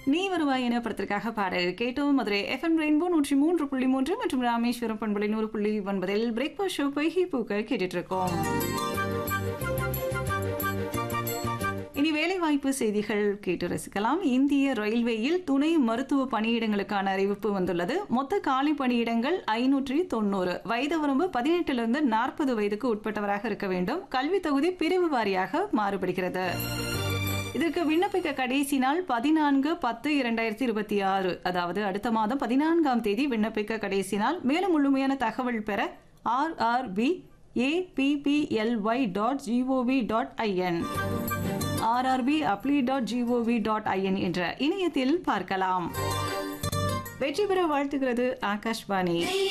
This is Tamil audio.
நீ வருவாய் என படத்திற்காக பாடல் கேட்டோம் மதுரை எஃப்எம் ரெயின்போ நூற்றி மூன்று புள்ளி மூன்று மற்றும் ராமேஸ்வரம் பண்பலை நூறு புள்ளி ஒன்பதில் பிரேக்ஃபாஸ்ட் ஷோ பைகி பூக்கள் கேட்டுட்டு இருக்கோம் இனி வேலைவாய்ப்பு செய்திகள் கேட்டு ரசிக்கலாம் இந்திய ரயில்வேயில் துணை மருத்துவ பணியிடங்களுக்கான அறிவிப்பு வந்துள்ளது மொத்த காலி பணியிடங்கள் ஐநூற்றி தொண்ணூறு வயது வரம்பு பதினெட்டிலிருந்து நாற்பது வயதுக்கு உட்பட்டவராக இருக்க வேண்டும் கல்வி தொகுதி பிரிவு வாரியாக மாறுபடுகிறது இதற்கு விண்ணப்பிக்க கடைசி நாள் பதினான்கு பத்து இரண்டாயிரத்தி இருபத்தி ஆறு அதாவது அடுத்த மாதம் பதினான்காம் தேதி விண்ணப்பிக்க கடைசி நாள் மேலும் முழுமையான தகவல் பெற RRB A P P L Y dot G O V dot I N RRB apply dot G O V dot I N என்ற இணையத்தில் பார்க்கலாம் வெற்றி பெற வாழ்த்துகிறது ஆகாஷ்வாணி